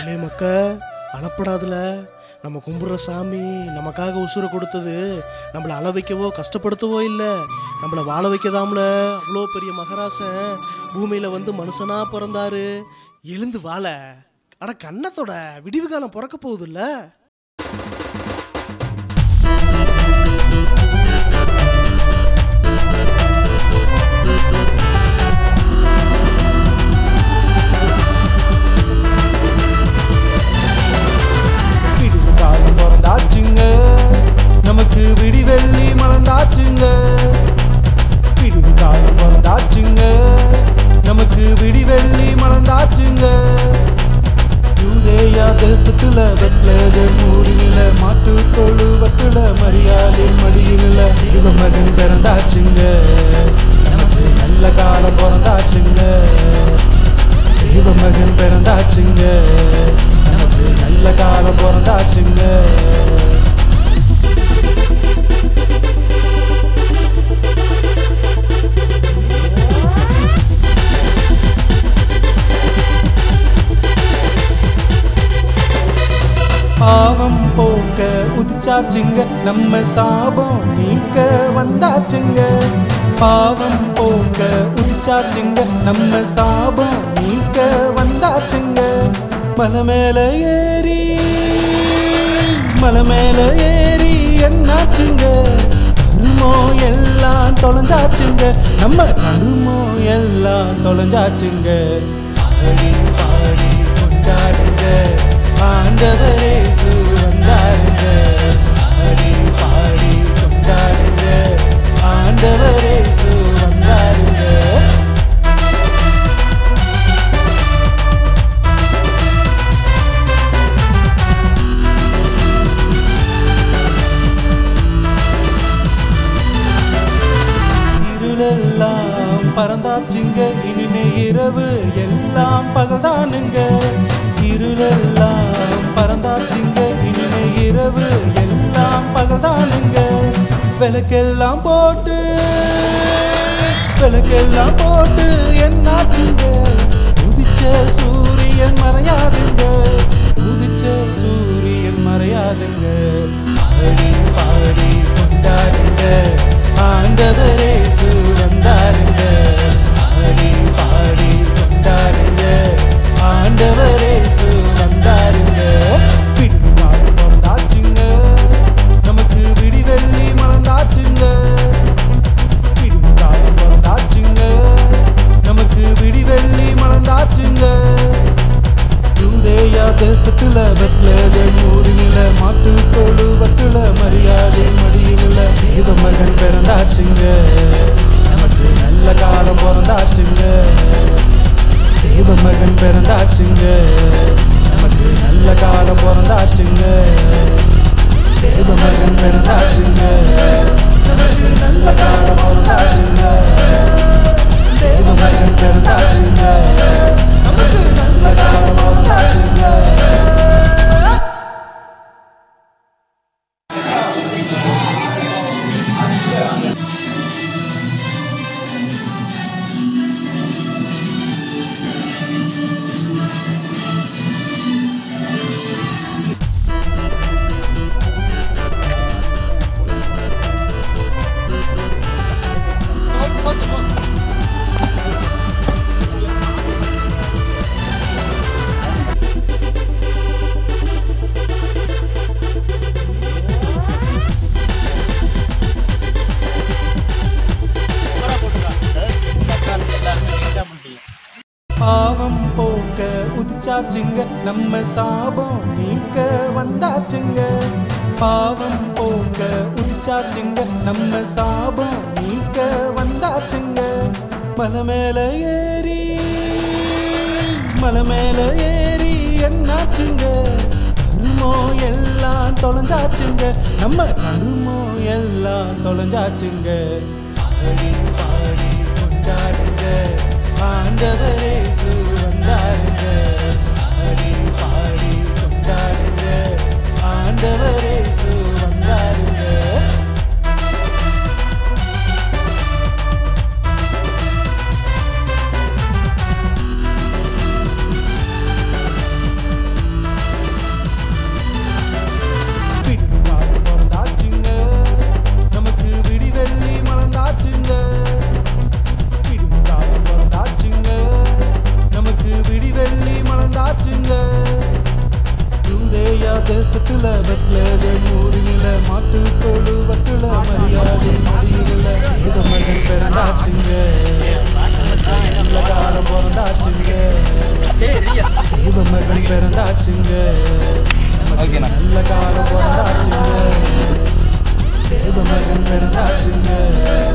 ஏழை மக்க அளப்படாதுல நம்ம கும்பிடுற சாமி நமக்காக உசுரை கொடுத்தது நம்மளை அள வைக்கவோ கஷ்டப்படுத்தவோ இல்லை நம்மளை வாழ வைக்கதாம்ல அவ்வளோ பெரிய மகராசன் பூமியில் வந்து மனுஷனா பிறந்தாரு எழுந்து வாழ அட கண்ணத்தோட விடிவு காலம் பிறக்க போகுதுல்ல விடிவு காலம் பிறந்தாச்சுங்க நமக்கு விடிவெள்ளி மலர்ந்தாச்சுங்க விடிவு காலம் பிறந்தாச்சுங்க நமக்கு விடிவெள்ளி மலர்ந்தாச்சுங்க யூதேயா தேசத்துல வெட்லேதர் ஊரினில மாட்டு தொழுவத்துல மரியாதை மடியினில இவ மகன் பிறந்தாச்சுங்க நமக்கு நல்ல காலம் பிறந்தாச்சுங்க தெய்வ மகன் பிறந்தாச்சுங்க நமக்கு நல்ல காலம் பிறந்தாச்சுங்க பாவம் போக்க உதிச்சாச்சுங்க நம்ம சாபம் நீக்க வந்தாச்சுங்க பாவம் போக்க உதிச்சாச்சுங்க நம்ம சாபம் நீக்க வந்தாச்சுங்க மலை மேல ஏறி மலை மேல ஏறி என்னாச்சுங்க கருமோ எல்லாம் தொலைஞ்சாச்சுங்க நம்ம கருமோ எல்லாம் தொலைஞ்சாச்சுங்க பாடி பாடி கொண்டாடுங்க ஆண்டவரே வந்தாருங்க பாடி பாடி கொண்டாடுங்க ஆண்டவரே வந்தாருங்க இருளெல்லாம் பறந்தாச்சுங்க இனிமே இரவு எல்லாம் பகல்தானுங்க இருளெல்லாம் பறந்தாச்சுங்க இனிமே இரவு எல்லாம் பகல்தானுங்க விளக்கெல்லாம் போட்டு விளக்கெல்லாம் போட்டு என்னாச்சுங்க உதிச்ச சூரியன் மறையாதுங்க உதிச்ச சூரியன் மறையாதுங்க பாடி பாடி கொண்டாடுங்க ஆண்டவரே வந்தாருங்க பாடி பாடி கொண்டாடுங்க ஆண்டவரே வந்தாருங்க விடிவு காலம் பிறந்தாச்சுங்க நமக்கு விடிவெள்ளி மலர்ந்தாச்சுங்க விடிவு காலம் பிறந்தாச்சுங்க நமக்கு விடிவெள்ளி மலர்ந்தாச்சுங்க யூதேயா தேசத்துல வெட்லேத ஊரினில மாட்டு தொழுவத்துல மரியாதை மடியினில இவ மகன் பிறந்தாச்சுங்க நமக்கு நல்ல காலம் பிறந்தாச்சுங்க தேவ மகன் பிறந்தாச்சுங்க நமக்கு நல்ல காலம் பிறந்தாச்சுங்க தேவ மகன் பிறந்தாச்சுங்க நமக்கு நல்ல காலம் பிறந்தாச்சுங்க தேவ மகன் பிறந்தாச்சுங்க நமக்கு நல்ல காலம் பிறந்தாச்சுங்க பாவம் போக்க உதிச்சாச்சுங்க நம்ம சாபம் நீக்க வந்தாச்சுங்க பாவம் போக்க உதிச்சாச்சுங்க நம்ம சாபம் நீக்க வந்தாச்சுங்க மலை மேல ஏறி மலை மேல ஏறி என்னாச்சுங்க கருமோ எல்லாம் தொலைஞ்சாச்சுங்க நம்ம கருமோ எல்லாம் தொலைஞ்சாச்சுங்க பாடி பாடி கொண்டாடுங்க ஆண்டவரே வந்தாருங்க பாடி பாடி கொண்டாடுங்க ஆண்டவரே வந்தாருங்க மாசத்துல பத்லக ஊரில மாட்டு தோடு வட்டுல மரியாதை நொடியில தேவ மகன் பிறந்தாச்சுங்க நல்ல காலம் பிறந்தாச்சுங்க தேவ மகன் பிறந்தாச்சுங்க ஓகேண்ணா. நல்ல காலம் பிறந்தாச்சுங்க தேவ மகன் பிறந்தாச்சுங்க